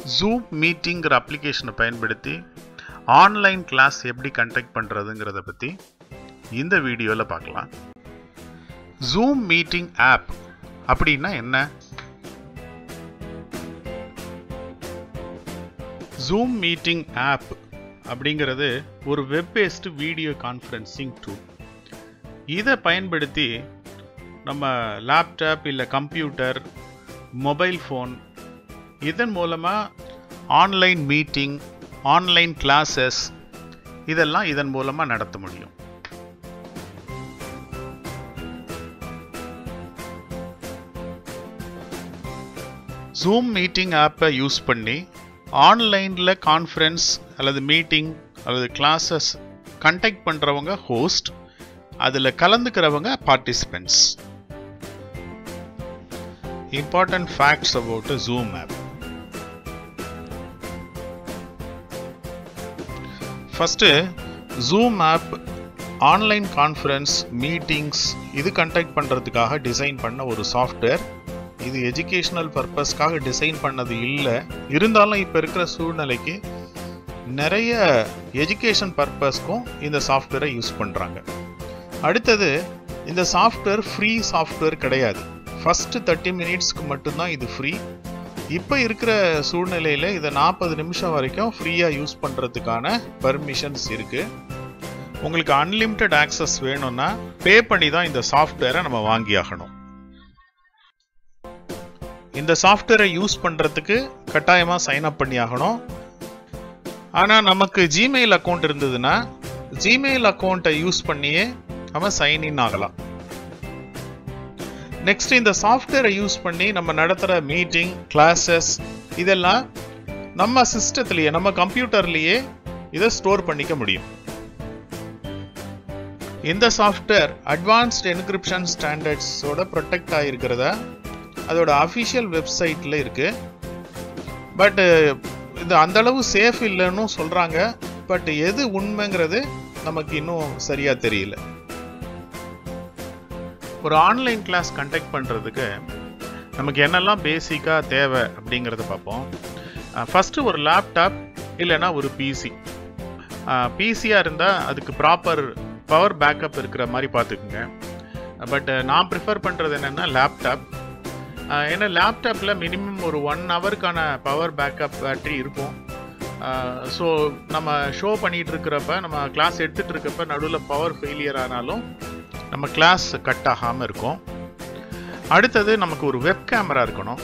zoom மீட்டிங்கிற அப்ளிகேஷனை பயன்படுத்தி ஆன்லைன் கிளாஸ் எப்படி கண்டக்ட் பண்ணுறதுங்கிறத பற்றி இந்த வீடியோவில் பார்க்கலாம் ஜூம் மீட்டிங் ஆப் அப்படின்னா என்ன ஜூம் மீட்டிங் ஆப் அப்படிங்கிறது ஒரு web based video conferencing tool இதை பயன்படுத்தி நம்ம லேப்டாப் இல்லை கம்ப்யூட்டர் மொபைல் ஃபோன் இதன் மூலமாக ஆன்லைன் மீட்டிங் ஆன்லைன் கிளாஸஸ் இதெல்லாம் இதன் மூலமாக நடத்த முடியும் ஜூம் மீட்டிங் ஆப்பை யூஸ் பண்ணி ஆன்லைனில் கான்ஃபரன்ஸ் அல்லது மீட்டிங் அல்லது கிளாஸஸ் கண்டக்ட் பண்ணுறவங்க ஹோஸ்ட் அதில் கலந்துக்கிறவங்க participants important facts about Zoom app first Zoom app online conference meetings இது கண்டக்ட் பண்ணுறதுக்காக டிசைன் பண்ண ஒரு சாஃப்ட்வேர் இது எஜுகேஷனல் பர்பஸ்க்காக டிசைன் பண்ணது இல்லை இருந்தாலும் இப்போ இருக்கிற சூழ்நிலைக்கு நிறைய எஜுகேஷன் பர்பஸ்க்கும் இந்த சாஃப்ட்வேரை யூஸ் பண்ணுறாங்க அடுத்தது இந்த சாஃப்ட்வேர் ஃப்ரீ சாஃப்ட்வேர் கிடையாது ஃபஸ்ட்டு தேர்ட்டி மினிட்ஸ்க்கு மட்டும்தான் இது ஃப்ரீ இப்போ இருக்கிற சூழ்நிலையில் இதை நாற்பது நிமிஷம் வரைக்கும் ஃப்ரீயாக யூஸ் பண்ணுறதுக்கான பர்மிஷன்ஸ் இருக்குது உங்களுக்கு அன்லிமிட்டெட் ஆக்சஸ் வேணும்னா பே பண்ணி தான் இந்த சாஃப்ட்வேரை நம்ம வாங்கி ஆகணும் இந்த சாஃப்ட்வேரை யூஸ் பண்ணுறதுக்கு கட்டாயமாக சைன் அப் பண்ணி ஆகணும் ஆனால் நமக்கு ஜிமெயில் அக்கௌண்ட் இருந்ததுன்னா ஜிமெயில் அக்கௌண்ட்டை யூஸ் பண்ணியே நம்ம சைன்இன் ஆகலாம் நெக்ஸ்ட் இந்த சாஃப்ட்வேரை யூஸ் பண்ணி நம்ம நடத்துகிற மீட்டிங் கிளாஸஸ் இதெல்லாம் நம்ம சிஸ்டத்துலேயே நம்ம கம்ப்யூட்டர்லேயே இதை ஸ்டோர் பண்ணிக்க முடியும் இந்த சாஃப்ட்வேர் அட்வான்ஸ்ட் என்கிரிப்ஷன் ஸ்டாண்டர்ட்ஸோட ப்ரொடெக்ட் ஆகிருக்கிறத அதோட அஃபிஷியல் வெப்சைட்டில் இருக்கு பட் இது அந்த அளவு சேஃப் இல்லைன்னு சொல்கிறாங்க பட் எது உண்மைங்கிறது நமக்கு இன்னும் சரியாக தெரியல ஒரு ஆன்லைன் கிளாஸ் கண்டக்ட் பண்ணுறதுக்கு நமக்கு என்னெல்லாம் பேசிக்காக தேவை அப்படிங்கிறத பார்ப்போம் ஃபஸ்ட்டு ஒரு லேப்டாப் இல்லைன்னா ஒரு பிசி பிசியாக இருந்தால் அதுக்கு ப்ராப்பர் பவர் பேக்கப் இருக்கிற மாதிரி பார்த்துக்குங்க பட் நான் ப்ரிஃபர் பண்ணுறது என்னென்னா லேப்டாப் ஏன்னா லேப்டாப்பில் மினிமம் ஒரு ஒன் ஹவருக்கான பவர் பேக்கப் பேட்ரி இருக்கும் ஸோ நம்ம ஷோ பண்ணிகிட்டு இருக்கிறப்ப நம்ம கிளாஸ் எடுத்துகிட்டு இருக்கப்ப நடுவில் பவர் ஃபெயிலியர் ஆனாலும் நம்ம கிளாஸ் கட் ஆகாமல் இருக்கும் அடுத்தது நமக்கு ஒரு வெப் கேமரா இருக்கணும்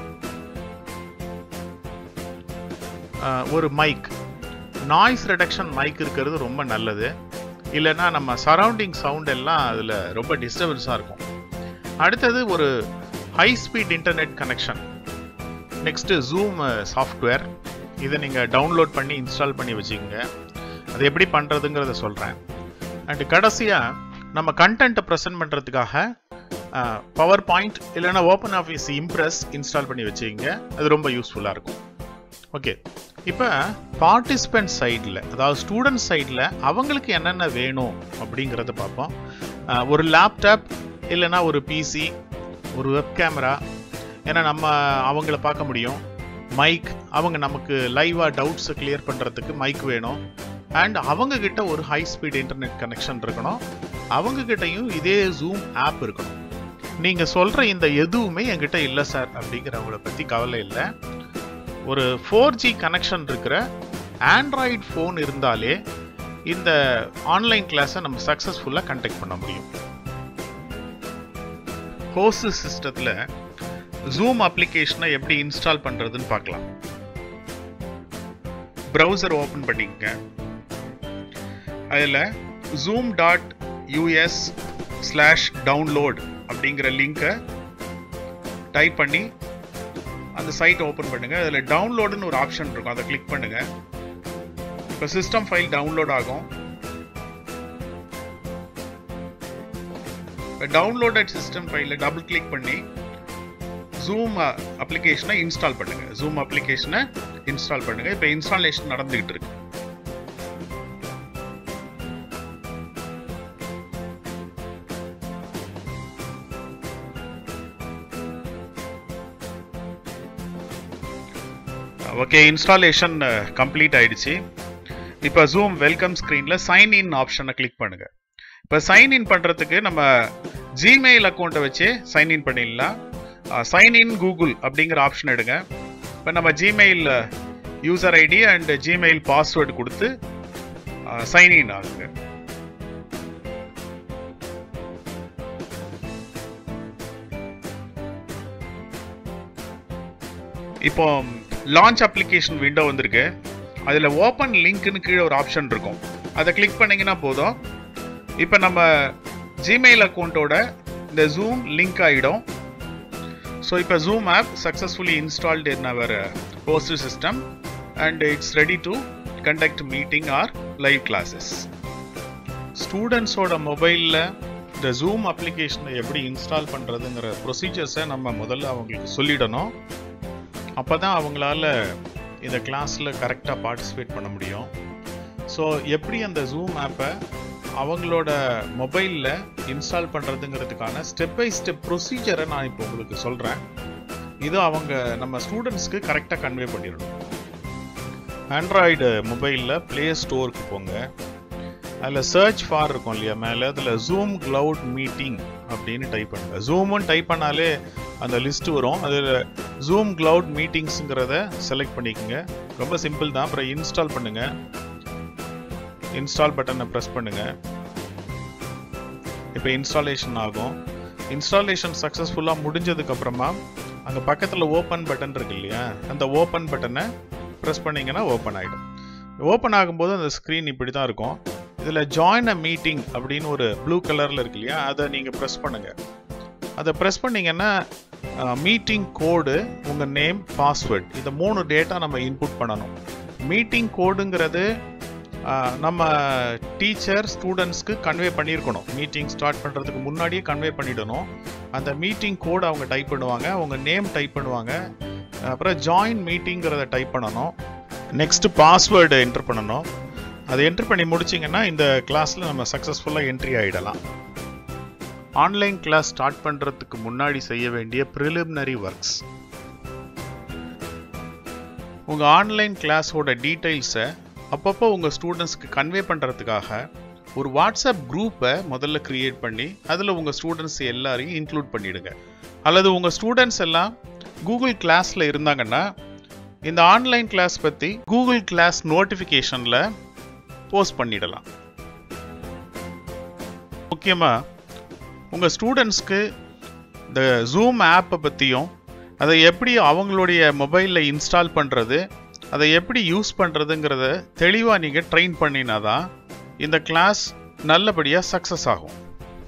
ஒரு மைக் நாய்ஸ் ரிடக்ஷன் மைக் இருக்கிறது ரொம்ப நல்லது இல்லைன்னா நம்ம சரௌண்டிங் சவுண்ட் எல்லாம் அதில் ரொம்ப டிஸ்டர்பன்ஸாக இருக்கும் அடுத்தது ஒரு high speed internet connection next Zoom software இதை நீங்கள் டவுன்லோட் பண்ணி இன்ஸ்டால் பண்ணி வச்சுக்கோங்க அது எப்படி பண்ணுறதுங்கிறத சொல்கிறேன் அண்டு கடைசியாக நம்ம கண்டென்ட்டை ப்ரெசென்ட் பண்ணுறதுக்காக பவர் பாயிண்ட் இல்லைன்னா ஓப்பன் ஆஃபீஸ் இம்ப்ரெஸ் இன்ஸ்டால் பண்ணி வச்சுக்கோங்க அது ரொம்ப யூஸ்ஃபுல்லாக இருக்கும் ஓகே இப்போ பார்ட்டிசிபென்ட் சைடில் அதாவது ஸ்டூடெண்ட் சைடில் அவங்களுக்கு என்னென்ன வேணும் அப்படிங்கிறத பார்ப்போம் ஒரு லேப்டாப் இல்லைன்னா ஒரு பிசி ஒரு வெப் கேமரா ஏன்னா நம்ம அவங்கள பார்க்க முடியும் மைக் அவங்க நமக்கு லைவாக டவுட்ஸை கிளியர் பண்ணுறதுக்கு மைக் வேணும் அண்ட் அவங்க கிட்ட ஒரு ஹை ஸ்பீட் இன்டர்நெட் கனெக்ஷன் இருக்கணும் அவங்க கிட்டையும் இதே ஜூம் ஆப் இருக்கணும் நீங்கள் சொல்கிற இந்த எதுவுமே என்கிட்ட இல்லை சார் அப்படிங்கிறவங்கள பற்றி கவலை இல்லை ஒரு ஃபோர் ஜி கனெக்ஷன் இருக்கிற ஆண்ட்ராய்டு ஃபோன் இருந்தாலே இந்த ஆன்லைன் கிளாஸை நம்ம சக்ஸஸ்ஃபுல்லாக கண்டக்ட் பண்ண முடியும் ஹோஸ்ட் சிஸ்டத்தில் ஜூம் அப்ளிகேஷனை எப்படி இன்ஸ்டால் பண்ணுறதுன்னு பார்க்கலாம் ப்ரௌசர் ஓப்பன் பண்ணிக்கங்க அதில் Zoom dot US slash download அப்படிங்கிற லிங்கை டைப் பண்ணி அந்த சைட் ஓப்பன் பண்ணுங்கள் அதில் டவுன்லோடுன்னு ஒரு ஆப்ஷன் இருக்கும் அதை கிளிக் பண்ணுங்கள் இப்போ சிஸ்டம் ஃபைல் டவுன்லோட் ஆகும் இப்போ டவுன்லோடட் சிஸ்டம் ஃபைலில் டபுள் கிளிக் பண்ணி ஜூம் அப்ளிகேஷனை இன்ஸ்டால் பண்ணுங்க ஜூம் அப்ளிகேஷனை இன்ஸ்டால் பண்ணுங்க இப்போ இன்ஸ்டாலேஷன் நடந்துகிட்டு இருக்கு ஓகே இன்ஸ்டாலேஷன் கம்ப்ளீட் ஆயிடுச்சு இப்போ ஜூம் வெல்கம் ஸ்க்ரீனில் சைன் இன் ஆப்ஷனை கிளிக் பண்ணுங்க இப்போ சைன் இன் பண்ணுறதுக்கு நம்ம ஜிமெயில் அக்கௌண்ட்டை வச்சு சைன் இன் பண்ணிடலாம் சைன் இன் கூகுள் அப்படிங்கிற ஆப்ஷன் எடுங்க இப்போ நம்ம Gmail user ID and Gmail password கொடுத்து சைன் இன் ஆகுங்க இப்போ லான்ச் அப்ளிகேஷன் விண்டோ வந்திருக்கு அதில் ஓப்பன் லிங்க்னு கீழே ஒரு ஆப்ஷன் இருக்கும் அதை கிளிக் பண்ணீங்கன்னா போதும் இப்போ நம்ம ஜிமெயில் அக்கௌண்ட்டோட இந்த ஜூம் லிங்க் ஆகிடும் ஸோ இப்போ Zoom app successfully installed in our host system and it's ready to conduct meeting or live classes ஸ்டூடெண்ட்ஸோட மொபைலில் இந்த ஜூம் அப்ளிகேஷனை எப்படி இன்ஸ்டால் பண்ணுறதுங்கிற ப்ரொசீஜர்ஸை நம்ம முதல்ல அவங்களுக்கு சொல்லிடணும் அப்போ தான் அவங்களால இந்த கிளாஸில் கரெக்டாக பார்ட்டிசிபேட் பண்ண முடியும் ஸோ எப்படி அந்த ஜூம் ஆப்பை அவங்களோட மொபைலில் இன்ஸ்டால் பண்ணுறதுங்கிறதுக்கான ஸ்டெப் பை ஸ்டெப் ப்ரொசீஜரை நான் இப்போ உங்களுக்கு சொல்கிறேன் இது அவங்க நம்ம ஸ்டூடெண்ட்ஸ்க்கு கரெக்டாக கன்வே பண்ணிடணும் ஆண்ட்ராய்டு மொபைலில் ப்ளே ஸ்டோருக்கு போங்க அதில் சர்ச் ஃபார் இருக்கும் இல்லையா மேலே அதில் ஜூம் க்ளவுட் மீட்டிங் அப்படின்னு டைப் பண்ணுங்க ஜூமுன்னு டைப் பண்ணாலே அந்த லிஸ்ட் வரும் அதில் ஜூம் க்ளவுட் மீட்டிங்ஸுங்கிறத செலக்ட் பண்ணிக்கோங்க ரொம்ப சிம்பிள் தான் அப்புறம் இன்ஸ்டால் பண்ணுங்க இன்ஸ்டால் பட்டனை ப்ரெஸ் பண்ணுங்க இப்போ இன்ஸ்டாலேஷன் ஆகும் இன்ஸ்டாலேஷன் சக்ஸஸ்ஃபுல்லாக முடிஞ்சதுக்கு அப்புறமா அங்கே பக்கத்தில் ஓப்பன் பட்டன் இருக்கு இல்லையா அந்த ஓப்பன் பட்டனை ப்ரெஸ் பண்ணீங்கன்னா ஓப்பன் ஆகிடும் ஓப்பன் ஆகும்போது அந்த ஸ்க்ரீன் இப்படி தான் இருக்கும் இதில் ஜாயின் அ மீட்டிங் அப்படின்னு ஒரு ப்ளூ கலரில் இருக்கு இல்லையா அதை நீங்கள் ப்ரெஸ் பண்ணுங்கள் அதை ப்ரெஸ் பண்ணிங்கன்னா மீட்டிங் கோடு உங்கள் நேம் பாஸ்வேர்ட் இந்த மூணு டேட்டா நம்ம இன்புட் பண்ணணும் மீட்டிங் கோடுங்கிறது நம்ம டீச்சர் ஸ்டூடெண்ட்ஸ்க்கு கன்வே பண்ணியிருக்கணும் மீட்டிங் ஸ்டார்ட் பண்ணுறதுக்கு முன்னாடியே கன்வே பண்ணிடணும் அந்த மீட்டிங் கோடு அவங்க டைப் பண்ணுவாங்க அவங்க நேம் டைப் பண்ணுவாங்க அப்புறம் ஜாயின் மீட்டிங்கிறத டைப் பண்ணணும் நெக்ஸ்ட் பாஸ்வேர்டு என்டர் பண்ணணும் அதை என்டர் பண்ணி முடிச்சிங்கன்னா இந்த கிளாஸில் நம்ம சக்ஸஸ்ஃபுல்லாக என்ட்ரி ஆகிடலாம் ஆன்லைன் கிளாஸ் ஸ்டார்ட் பண்ணுறதுக்கு முன்னாடி செய்ய வேண்டிய ப்ரிலிமினரி ஒர்க்ஸ் உங்கள் ஆன்லைன் கிளாஸோட டீட்டெயில்ஸை அப்பப்போ உங்கள் ஸ்டூடெண்ட்ஸ்க்கு கன்வே பண்ணுறதுக்காக ஒரு வாட்ஸ்அப் குரூப்பை முதல்ல க்ரியேட் பண்ணி அதில் உங்கள் ஸ்டூடெண்ட்ஸ் எல்லாரையும் இன்க்ளூட் பண்ணிடுங்க அல்லது உங்கள் ஸ்டூடெண்ட்ஸ் எல்லாம் கூகுள் கிளாஸில் இருந்தாங்கன்னா இந்த ஆன்லைன் கிளாஸ் பற்றி கூகுள் கிளாஸ் நோட்டிஃபிகேஷனில் போஸ்ட் பண்ணிடலாம் முக்கியமாக உங்கள் ஸ்டூடெண்ட்ஸ்க்கு இந்த ஜூம் ஆப்பை பற்றியும் அதை எப்படி அவங்களுடைய மொபைலில் இன்ஸ்டால் பண்ணுறது அதை எப்படி யூஸ் பண்ணுறதுங்கிறத தெளிவாக நீங்கள் ட்ரெயின் பண்ணினா தான் இந்த கிளாஸ் நல்லபடியாக சக்ஸஸ் ஆகும்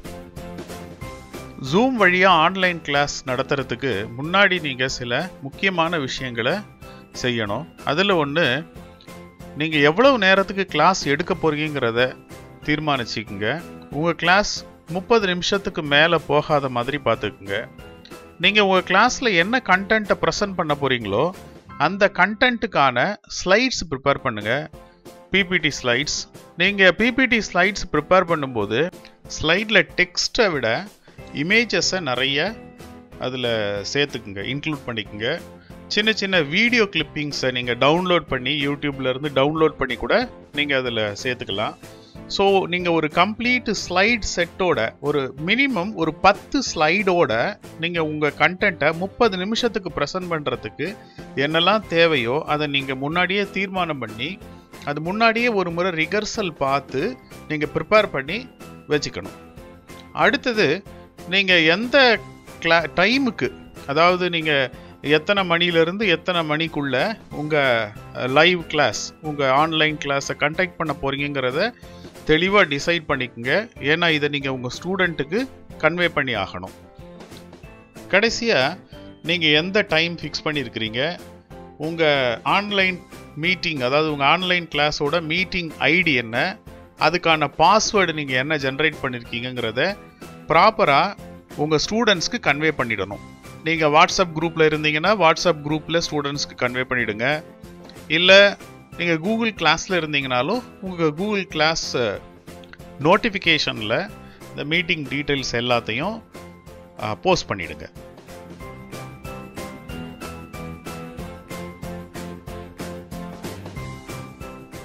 ஜூம் வழியாக ஆன்லைன் கிளாஸ் நடத்துறதுக்கு முன்னாடி நீங்கள் சில முக்கியமான விஷயங்களை செய்யணும் அதில் ஒன்று நீங்கள் எவ்வளவு நேரத்துக்கு கிளாஸ் எடுக்க போறீங்கிறத தீர்மானிச்சுக்குங்க உங்கள் கிளாஸ் முப்பது நிமிஷத்துக்கு மேலே போகாத மாதிரி பார்த்துக்குங்க நீங்கள் உங்கள் கிளாஸில் என்ன கண்டென்ட்டை ப்ரெசென்ட் பண்ண போகிறீங்களோ அந்த கண்டென்ட்டுக்கான ஸ்லைட்ஸ் ப்ரிப்பேர் பண்ணுங்கள் பிபிடி ஸ்லைட்ஸ் நீங்கள் பிபிடி ஸ்லைட்ஸ் ப்ரிப்பேர் பண்ணும்போது ஸ்லைடில் டெக்ஸ்ட்டை விட இமேஜஸை நிறைய அதில் சேர்த்துக்குங்க இன்க்ளூட் பண்ணிக்கோங்க சின்ன சின்ன வீடியோ கிளிப்பிங்ஸை நீங்கள் டவுன்லோட் பண்ணி யூடியூப்லேருந்து டவுன்லோட் பண்ணி கூட நீங்கள் அதில் சேர்த்துக்கலாம் ஸோ நீங்கள் ஒரு கம்ப்ளீட் ஸ்லைட் செட்டோட ஒரு மினிமம் ஒரு பத்து ஸ்லைடோட நீங்கள் உங்கள் கண்டென்ட்டை முப்பது நிமிஷத்துக்கு ப்ரெசென்ட் பண்ணுறதுக்கு என்னெல்லாம் தேவையோ அதை நீங்கள் முன்னாடியே தீர்மானம் பண்ணி அது முன்னாடியே ஒரு முறை ரிகர்சல் பார்த்து நீங்கள் ப்ரிப்பேர் பண்ணி வச்சுக்கணும் அடுத்தது நீங்கள் எந்த கிளா டைமுக்கு அதாவது நீங்கள் எத்தனை மணிலேருந்து எத்தனை மணிக்குள்ள உங்கள் லைவ் கிளாஸ் உங்கள் ஆன்லைன் கிளாஸை கண்டக்ட் பண்ண போகிறீங்கிறத தெளிவாக டிசைட் பண்ணிக்கோங்க ஏன்னா இதை நீங்கள் உங்கள் ஸ்டூடெண்ட்டுக்கு கன்வே பண்ணி ஆகணும் கடைசியாக நீங்கள் எந்த டைம் ஃபிக்ஸ் பண்ணியிருக்கிறீங்க உங்கள் ஆன்லைன் மீட்டிங் அதாவது உங்கள் ஆன்லைன் கிளாஸோட மீட்டிங் ஐடி என்ன அதுக்கான பாஸ்வேர்டு நீங்கள் என்ன ஜென்ரேட் பண்ணியிருக்கீங்கிறத ப்ராப்பராக உங்கள் ஸ்டூடெண்ட்ஸ்க்கு கன்வே பண்ணிடணும் நீங்கள் வாட்ஸ்அப் குரூப்பில் இருந்தீங்கன்னா வாட்ஸ்அப் குரூப்பில் ஸ்டூடெண்ட்ஸ்க்கு கன்வே பண்ணிவிடுங்க இல்லை நீங்கள் கூகுள் கிளாஸில் இருந்தீங்கனாலும் உங்கள் கூகுள் கிளாஸ் நோட்டிஃபிகேஷனில் இந்த மீட்டிங் டீட்டெயில்ஸ் எல்லாத்தையும் போஸ்ட் பண்ணிவிடுங்க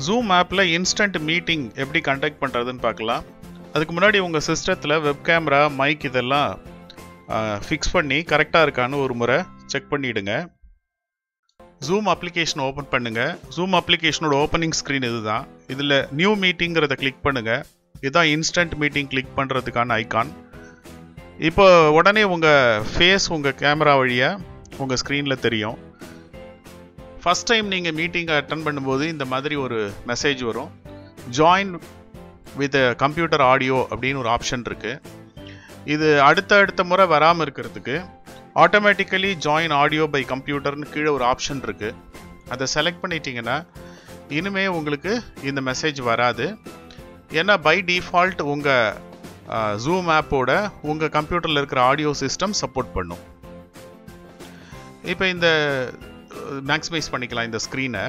ஜூம் ஆப்பில் இன்ஸ்டன்ட் மீட்டிங் எப்படி கண்டக்ட் பண்ணுறதுன்னு பார்க்கலாம் அதுக்கு முன்னாடி உங்கள் சிஸ்டத்தில் வெப் கேமரா மைக் இதெல்லாம் ஃபிக்ஸ் பண்ணி கரெக்டாக இருக்கான்னு ஒரு முறை செக் பண்ணிவிடுங்க ஜூம் அப்ளிகேஷன் ஓப்பன் பண்ணுங்கள் ஜூம் அப்ளிகேஷனோட ஓப்பனிங் ஸ்க்ரீன் இதுதான் இதில் நியூ மீட்டிங்கிறத கிளிக் பண்ணுங்கள் இதுதான் இன்ஸ்டன்ட் மீட்டிங் கிளிக் பண்ணுறதுக்கான ஐகான் இப்போ உடனே உங்கள் ஃபேஸ் உங்கள் கேமரா வழியாக உங்கள் ஸ்க்ரீனில் தெரியும் ஃபஸ்ட் டைம் நீங்கள் மீட்டிங்கை அட்டன் பண்ணும்போது இந்த மாதிரி ஒரு மெசேஜ் வரும் ஜாயின் வித் கம்ப்யூட்டர் ஆடியோ அப்படின்னு ஒரு ஆப்ஷன் இருக்குது இது அடுத்த அடுத்த முறை வராமல் இருக்கிறதுக்கு ஆட்டோமேட்டிக்கலி ஜாயின் ஆடியோ பை கம்ப்யூட்டர்னு கீழே ஒரு ஆப்ஷன் இருக்குது அதை செலக்ட் பண்ணிட்டீங்கன்னா இனிமே உங்களுக்கு இந்த மெசேஜ் வராது ஏன்னா பை டிஃபால்ட் உங்கள் ஜூம் ஆப்போட உங்கள் கம்ப்யூட்டரில் இருக்கிற ஆடியோ சிஸ்டம் சப்போர்ட் பண்ணும் இப்போ இந்த மேக்ஸிமைஸ் பண்ணிக்கலாம் இந்த ஸ்க்ரீனை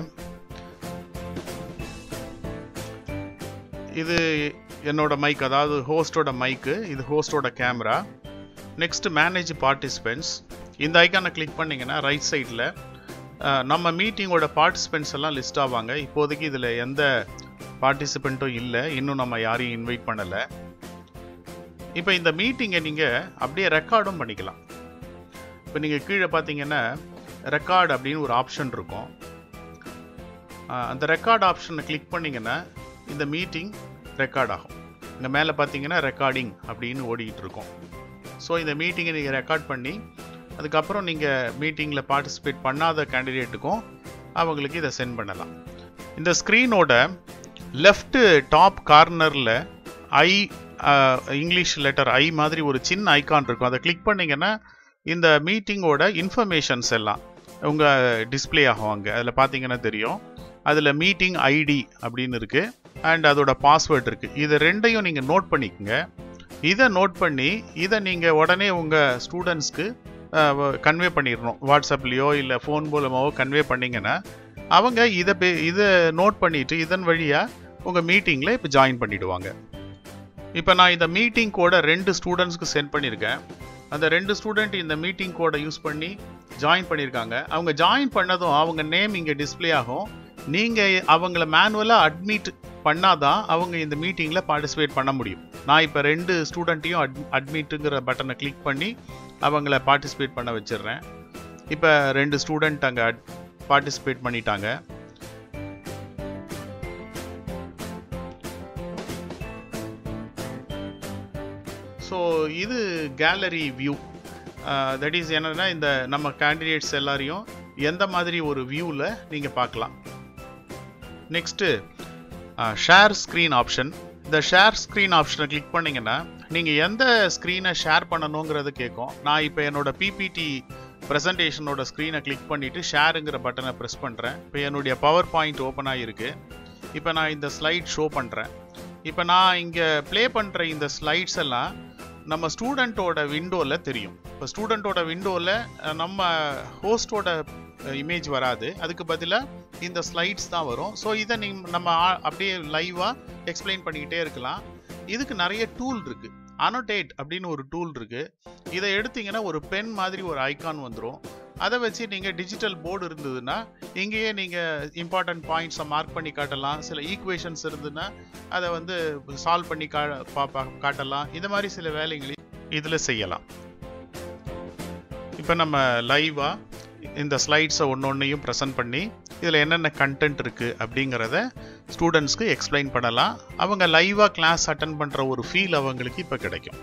இது என்னோட மைக் அதாவது ஹோஸ்டோட மைக்கு இது ஹோஸ்டோட கேமரா நெக்ஸ்ட் மேனேஜ் பார்ட்டிசிபென்ட்ஸ் இந்த ஐக்கானை கிளிக் பண்ணிங்கன்னா ரைட் சைடில் நம்ம மீட்டிங்கோட பார்ட்டிசிபென்ட்ஸ் எல்லாம் லிஸ்ட் ஆவாங்க இப்போதைக்கு இதில் எந்த பார்ட்டிசிபெண்ட்டும் இல்லை இன்னும் நம்ம யாரையும் இன்வைட் பண்ணலை இப்போ இந்த மீட்டிங்கை நீங்கள் அப்படியே ரெக்கார்டும் பண்ணிக்கலாம் இப்போ நீங்கள் கீழே பார்த்தீங்கன்னா ரெக்கார்ட் அப்படின்னு ஒரு ஆப்ஷன் இருக்கும் அந்த ரெக்கார்ட் ஆப்ஷனை கிளிக் பண்ணிங்கன்னா இந்த மீட்டிங் ரெக்கார்ட் ஆகும் இங்கே மேலே பார்த்தீங்கன்னா ரெக்கார்டிங் அப்படின்னு ஓடிக்கிட்டு இருக்கும் ஸோ இந்த மீட்டிங்கை நீங்கள் ரெக்கார்ட் பண்ணி அதுக்கப்புறம் நீங்கள் மீட்டிங்கில் பார்ட்டிசிபேட் பண்ணாத கேண்டிடேட்டுக்கும் அவங்களுக்கு இதை சென்ட் பண்ணலாம் இந்த ஸ்க்ரீனோட லெஃப்ட் டாப் கார்னரில் ஐ இங்கிலீஷ் லெட்டர் ஐ மாதிரி ஒரு சின்ன ஐக்கான் இருக்கும் அதை கிளிக் பண்ணிங்கன்னா இந்த மீட்டிங்கோட இன்ஃபர்மேஷன்ஸ் எல்லாம் உங்கள் டிஸ்பிளே ஆகும் அங்கே அதில் பார்த்தீங்கன்னா தெரியும் அதில் மீட்டிங் ஐடி அப்படின்னு இருக்குது அண்ட் அதோட பாஸ்வேர்ட் இருக்குது இதை ரெண்டையும் நீங்கள் நோட் பண்ணிக்கோங்க இதை நோட் பண்ணி இதை நீங்கள் உடனே உங்கள் ஸ்டூடெண்ட்ஸ்க்கு கன்வே பண்ணிடணும் வாட்ஸ்அப்லேயோ இல்லை ஃபோன் மூலமாவோ கன்வே பண்ணிங்கன்னா அவங்க இதை இதை நோட் பண்ணிவிட்டு இதன் வழியாக உங்கள் மீட்டிங்கில் இப்போ ஜாயின் பண்ணிவிடுவாங்க இப்போ நான் இந்த மீட்டிங் கோடை ரெண்டு ஸ்டூடெண்ட்ஸ்க்கு சென்ட் பண்ணியிருக்கேன் அந்த ரெண்டு ஸ்டூடெண்ட் இந்த மீட்டிங் கோடை யூஸ் பண்ணி ஜாயின் பண்ணியிருக்காங்க அவங்க ஜாயின் பண்ணதும் அவங்க நேம் இங்கே டிஸ்பிளே ஆகும் நீங்கள் அவங்கள மேனுவலாக அட்மிட் பண்ணாதான் அவங்க இந்த மீட்டிங்கில் பார்ட்டிசிபேட் பண்ண முடியும் நான் இப்போ ரெண்டு ஸ்டூடெண்ட்டையும் அட் அட்மிட்டுங்கிற பட்டனை கிளிக் பண்ணி அவங்கள பார்ட்டிசிபேட் பண்ண வச்சிடுறேன் இப்போ ரெண்டு ஸ்டூடெண்ட் அங்கே பார்ட்டிசிபேட் பண்ணிட்டாங்க ஸோ இது கேலரி வியூ தட் இஸ் என்னன்னா இந்த நம்ம கேண்டிடேட்ஸ் எல்லாரையும் எந்த மாதிரி ஒரு வியூவில் நீங்கள் பார்க்கலாம் நெக்ஸ்ட்டு ஷேர் ஸ்க்ரீன் ஆப்ஷன் இந்த ஷேர் ஸ்க்ரீன் ஆப்ஷனை கிளிக் பண்ணிங்கன்னா நீங்கள் எந்த ஸ்க்ரீனை ஷேர் பண்ணணுங்கிறது கேட்கும் நான் இப்போ என்னோட பிபிடி ப்ரெசன்டேஷனோட ஸ்க்ரீனை கிளிக் பண்ணிவிட்டு ஷேருங்கிற பட்டனை ப்ரெஸ் பண்ணுறேன் இப்போ என்னுடைய பவர் பாயிண்ட் ஓப்பன் ஆகிருக்கு இப்போ நான் இந்த ஸ்லைட் ஷோ பண்ணுறேன் இப்போ நான் இங்கே ப்ளே பண்ணுற இந்த ஸ்லைட்ஸ் எல்லாம் நம்ம ஸ்டூடெண்ட்டோட விண்டோவில் தெரியும் இப்போ ஸ்டூடெண்ட்டோட விண்டோவில் நம்ம ஹோஸ்டோட இமேஜ் வராது அதுக்கு பதிலாக இந்த ஸ்லைட்ஸ் தான் வரும் ஸோ இதை நீ நம்ம அப்படியே லைவாக எக்ஸ்பிளைன் பண்ணிக்கிட்டே இருக்கலாம் இதுக்கு நிறைய டூல் இருக்கு அனோடேட் அப்படின்னு ஒரு டூல் இருக்கு இதை எடுத்தீங்கன்னா ஒரு பென் மாதிரி ஒரு ஐக்கான் வந்துடும் அதை வச்சு நீங்கள் டிஜிட்டல் போர்டு இருந்ததுன்னா இங்கேயே நீங்கள் இம்பார்ட்டன்ட் பாயிண்ட்ஸை மார்க் பண்ணி காட்டலாம் சில ஈக்குவேஷன்ஸ் இருந்ததுன்னா அதை வந்து சால்வ் பண்ணி கா காட்டலாம் இந்த மாதிரி சில வேலைகளையும் இதில் செய்யலாம் இப்போ நம்ம லைவாக இந்த ஸ்லைட்ஸை ஒன்று ஒன்றையும் ப்ரெசென்ட் பண்ணி இதில் என்னென்ன கண்டென்ட் இருக்குது அப்படிங்கிறத ஸ்டூடெண்ட்ஸ்க்கு எக்ஸ்பிளைன் பண்ணலாம் அவங்க லைவாக கிளாஸ் அட்டன் பண்ணுற ஒரு ஃபீல் அவங்களுக்கு இப்போ கிடைக்கும்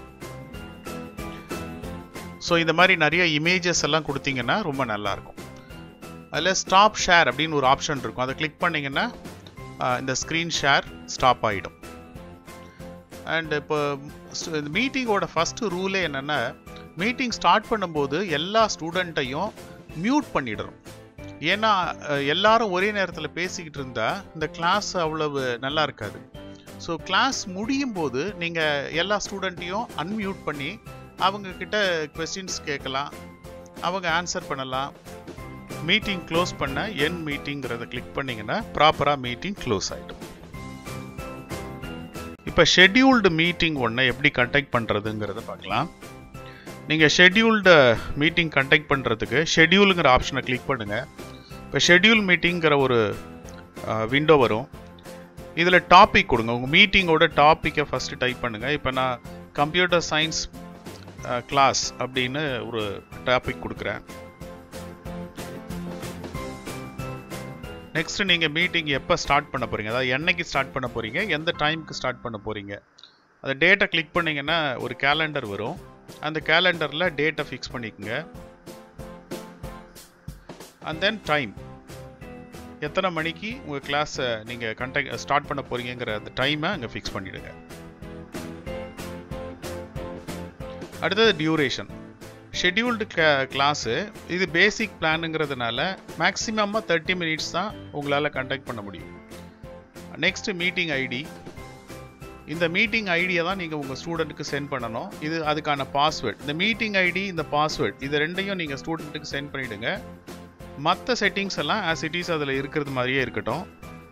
ஸோ இந்த மாதிரி நிறைய இமேஜஸ் எல்லாம் கொடுத்தீங்கன்னா ரொம்ப நல்லாயிருக்கும் அதில் ஸ்டாப் ஷேர் அப்படின்னு ஒரு ஆப்ஷன் இருக்கும் அதை கிளிக் பண்ணிங்கன்னா இந்த ஸ்க்ரீன் ஷேர் ஸ்டாப் ஆகிடும் அண்ட் இப்போ மீட்டிங்கோட ஃபஸ்ட்டு ரூலே என்னென்னா மீட்டிங் ஸ்டார்ட் பண்ணும்போது எல்லா ஸ்டூடெண்ட்டையும் மியூட் பண்ணிடணும் ஏன்னா எல்லாரும் ஒரே நேரத்தில் பேசிக்கிட்டு இருந்தா இந்த கிளாஸ் அவ்வளவு நல்லா இருக்காது ஸோ கிளாஸ் முடியும் போது நீங்கள் எல்லா ஸ்டூடெண்ட்டையும் அன்மியூட் பண்ணி அவங்க கிட்ட கொஸ்டின்ஸ் கேட்கலாம் அவங்க ஆன்சர் பண்ணலாம் மீட்டிங் க்ளோஸ் பண்ண என் மீட்டிங்கிறத கிளிக் பண்ணீங்கன்னா ப்ராப்பராக மீட்டிங் க்ளோஸ் ஆகிடும் இப்போ ஷெட்யூல்டு மீட்டிங் ஒன்று எப்படி கண்டக்ட் பண்ணுறதுங்கிறத பார்க்கலாம் நீங்கள் ஷெட்யூல்டு மீட்டிங் கண்டக்ட் பண்ணுறதுக்கு ஷெட்யூலுங்கிற ஆப்ஷனை கிளிக் பண்ணுங்கள் இப்போ ஷெட்யூல் மீட்டிங்கிற ஒரு விண்டோ வரும் இதில் டாபிக் கொடுங்க உங்கள் மீட்டிங்கோட டாப்பிக்கை ஃபஸ்ட்டு டைப் பண்ணுங்கள் இப்போ நான் கம்ப்யூட்டர் சயின்ஸ் கிளாஸ் அப்படின்னு ஒரு டாபிக் கொடுக்குறேன் நெக்ஸ்ட் நீங்கள் மீட்டிங் எப்போ ஸ்டார்ட் பண்ண போகிறீங்க அதாவது என்னைக்கு ஸ்டார்ட் பண்ண போகிறீங்க எந்த டைமுக்கு ஸ்டார்ட் பண்ண போகிறீங்க அந்த டேட்டை கிளிக் பண்ணிங்கன்னா ஒரு கேலண்டர் வரும் அந்த கேலண்டரில் டேட்டை ஃபிக்ஸ் பண்ணிக்கோங்க அண்ட் தென் டைம் எத்தனை மணிக்கு உங்கள் கிளாஸை நீங்கள் கண்டக்ட் ஸ்டார்ட் பண்ண போகிறீங்கிற அந்த டைமை அங்கே ஃபிக்ஸ் பண்ணிவிடுங்க அடுத்தது டியூரேஷன் ஷெட்யூல்டு கிளா கிளாஸு இது பேசிக் பிளானுங்கிறதுனால மேக்ஸிமமாக தேர்ட்டி மினிட்ஸ் தான் உங்களால் கண்டக்ட் பண்ண முடியும் நெக்ஸ்ட் மீட்டிங் ஐடி இந்த மீட்டிங் ஐடியை தான் நீங்கள் உங்கள் ஸ்டூடெண்ட்டுக்கு சென்ட் பண்ணணும் இது அதுக்கான பாஸ்வேர்ட் இந்த மீட்டிங் ஐடி இந்த பாஸ்வேர்ட் இது ரெண்டையும் நீங்கள் ஸ்டூடெண்ட்டுக்கு சென்ட் பண்ணிவிடுங்க மற்ற செட்டிங்ஸ் எல்லாம் ஆஸ் இட் இஸ் அதில் இருக்கிறது மாதிரியே இருக்கட்டும்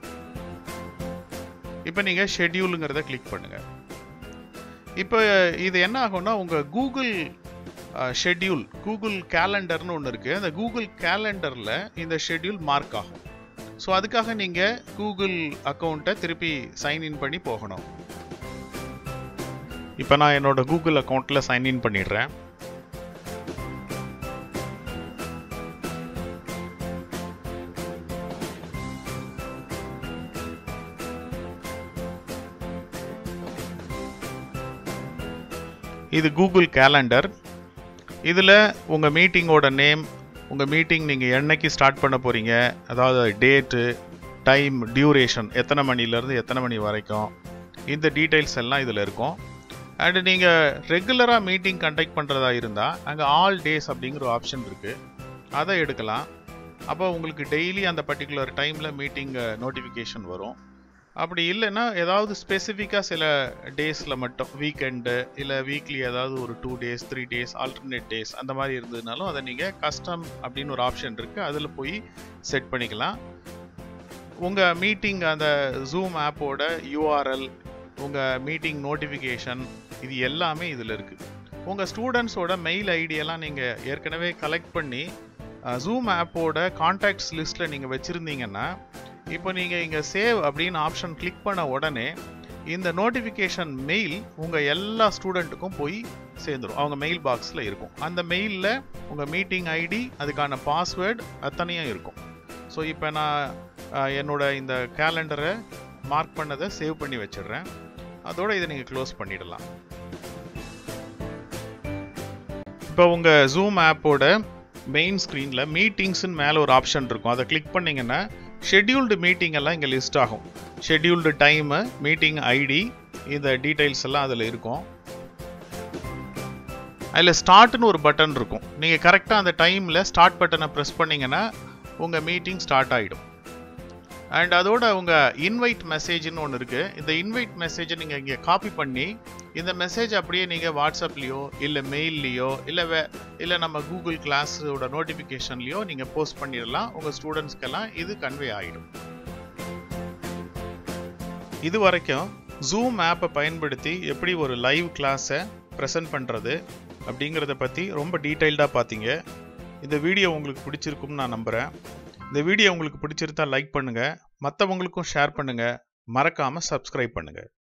இப்போ நீங்கள் ஷெட்யூலுங்கிறத கிளிக் பண்ணுங்கள் இப்போ இது என்ன ஆகும்னா உங்கள் கூகுள் ஷெட்யூல் கூகுள் கேலண்டர்னு ஒன்று இருக்குது அந்த கூகுள் கேலண்டரில் இந்த ஷெட்யூல் மார்க் ஆகும் ஸோ அதுக்காக நீங்கள் கூகுள் அக்கௌண்ட்டை திருப்பி சைன்இன் பண்ணி போகணும் இப்போ நான் என்னோட கூகுள் அக்கௌண்ட்டில் சைன்இன் பண்ணிடுறேன் இது கூகுள் கேலண்டர் இதில் உங்கள் மீட்டிங்கோட நேம் உங்கள் மீட்டிங் நீங்கள் என்னைக்கு ஸ்டார்ட் பண்ண போகிறீங்க அதாவது டேட்டு டைம் டியூரேஷன் எத்தனை மணிலேருந்து எத்தனை மணி வரைக்கும் இந்த டீட்டெயில்ஸ் எல்லாம் இதில் இருக்கும் அண்டு நீங்கள் ரெகுலராக மீட்டிங் கண்டக்ட் பண்ணுறதா இருந்தால் அங்கே ஆல் டேஸ் அப்படிங்கிற ஒரு ஆப்ஷன் இருக்குது அதை எடுக்கலாம் அப்போ உங்களுக்கு டெய்லி அந்த பர்டிகுலர் டைமில் மீட்டிங் நோட்டிஃபிகேஷன் வரும் அப்படி இல்லைன்னா ஏதாவது ஸ்பெசிஃபிக்காக சில டேஸில் மட்டும் வீக்கெண்டு இல்லை வீக்லி ஏதாவது ஒரு two days three days alternate days அந்த மாதிரி இருந்ததுனாலும் அதை நீங்கள் கஸ்டம் அப்படின்னு ஒரு ஆப்ஷன் இருக்குது அதில் போய் செட் பண்ணிக்கலாம் உங்கள் மீட்டிங் அந்த ஜூம் ஆப்போட யூஆர்எல் உங்கள் மீட்டிங் நோட்டிஃபிகேஷன் இது எல்லாமே இதில் இருக்குது உங்கள் ஸ்டூடெண்ட்ஸோட மெயில் ஐடியெல்லாம் நீங்கள் ஏற்கனவே கலெக்ட் பண்ணி ஜூம் ஆப்போட கான்டாக்ட்ஸ் லிஸ்ட்டில் நீங்கள் வச்சுருந்தீங்கன்னா இப்போ நீங்கள் இங்கே சேவ் அப்படின்னு ஆப்ஷன் கிளிக் பண்ண உடனே இந்த நோட்டிஃபிகேஷன் மெயில் உங்கள் எல்லா ஸ்டூடெண்ட்டுக்கும் போய் சேர்ந்துடும் அவங்க மெயில் பாக்ஸில் இருக்கும் அந்த மெயிலில் உங்கள் மீட்டிங் ஐடி அதுக்கான பாஸ்வேர்டு அத்தனையும் இருக்கும் ஸோ இப்போ நான் என்னோட இந்த கேலண்டரை மார்க் பண்ணதை சேவ் பண்ணி வச்சிடுறேன் அதோட இதை நீங்கள் க்ளோஸ் பண்ணிடலாம் இப்போ உங்கள் ஜூம் ஆப்போட மெயின் ஸ்க்ரீனில் மீட்டிங்ஸ்னு மேலே ஒரு ஆப்ஷன் இருக்கும் அதை கிளிக் பண்ணிங்கன்னா ஷெட்யூல்டு மீட்டிங் எல்லாம் இங்கே லிஸ்ட் ஆகும் ஷெட்யூல்டு டைமு மீட்டிங் ஐடி இந்த டீட்டெயில்ஸ் எல்லாம் அதில் இருக்கும் அதில் ஸ்டார்ட்னு ஒரு பட்டன் இருக்கும் நீங்கள் கரெக்டாக அந்த டைமில் ஸ்டார்ட் பட்டனை ப்ரெஸ் பண்ணிங்கன்னா உங்கள் மீட்டிங் ஸ்டார்ட் ஆகிடும் அண்ட் அதோட உங்கள் இன்வைட் மெசேஜ்னு ஒன்று இருக்குது இந்த இன்வைட் மெசேஜை நீங்கள் இங்கே காப்பி பண்ணி இந்த மெசேஜ் அப்படியே நீங்கள் வாட்ஸ்அப்லேயோ இல்லை மெயில்லையோ இல்லை வே இல்லை நம்ம கூகுள் கிளாஸோட நோட்டிஃபிகேஷன்லையோ நீங்கள் போஸ்ட் பண்ணிடலாம் உங்கள் ஸ்டூடெண்ட்ஸ்க்கெல்லாம் இது கன்வே ஆகிடும் இது வரைக்கும் ஜூம் ஆப்பை பயன்படுத்தி எப்படி ஒரு லைவ் கிளாஸை ப்ரெசென்ட் பண்ணுறது அப்படிங்கிறத பற்றி ரொம்ப டீட்டெயில்டாக பார்த்தீங்க இந்த வீடியோ உங்களுக்கு பிடிச்சிருக்கும்னு நான் நம்புகிறேன் இந்த வீடியோ உங்களுக்கு பிடிச்சிருந்தா லைக் பண்ணுங்கள் மற்றவங்களுக்கும் ஷேர் பண்ணுங்கள் மறக்காமல் சப்ஸ்கிரைப் பண்ணுங்கள்